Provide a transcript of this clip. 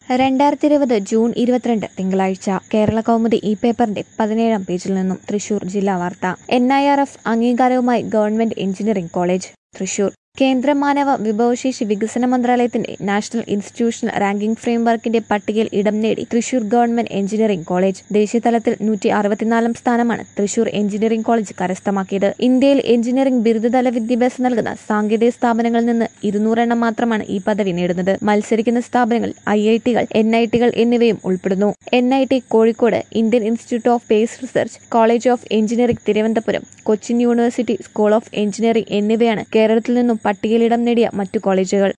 രണ്ടായിരത്തി ഇരുപത് ജൂൺ ഇരുപത്തിരണ്ട് തിങ്കളാഴ്ച കേരള കൗമുദി ഈ പേപ്പറിന്റെ പതിനേഴാം പേജിൽ നിന്നും തൃശൂർ ജില്ലാ വാർത്ത എൻ ഐ ആർ എഫ് അംഗീകാരവുമായി ഗവൺമെന്റ് എഞ്ചിനീയറിംഗ് കോളേജ് തൃശൂർ കേന്ദ്ര മാനവ വിഭവശേഷി വികസന മന്ത്രാലയത്തിന്റെ നാഷണൽ ഇൻസ്റ്റിറ്റ്യൂഷണൽ റാങ്കിംഗ് ഫ്രെയിംവർക്കിന്റെ പട്ടികയിൽ ഇടം നേടി തൃശൂർ ഗവൺമെന്റ് എഞ്ചിനീയറിംഗ് കോളേജ് ദേശീയതലത്തിൽ നൂറ്റി അറുപത്തിനാലാം സ്ഥാനമാണ് തൃശൂർ എഞ്ചിനീയറിംഗ് കോളേജ് കരസ്ഥമാക്കിയത് ഇന്ത്യയിൽ എഞ്ചിനീയറിംഗ് ബിരുദതല വിദ്യാഭ്യാസം നൽകുന്ന സാങ്കേതിക സ്ഥാപനങ്ങളിൽ നിന്ന് ഇരുന്നൂറെണ്ണം മാത്രമാണ് ഈ പദവി നേടുന്നത് മത്സരിക്കുന്ന സ്ഥാപനങ്ങൾ ഐ ഐ ടികൾ എൻ ഐ ടികൾ എന്നിവയും ഉൾപ്പെടുന്നു N I T Kozhikode Indian institute of space research college of engineering Thiruvananthapuram Cochin university school of engineering എന്നിവയാണ് കേരളത്തിൽ നിന്നും പട്ടികയിലിടം നേടിയ മറ്റു കോളേജുകൾ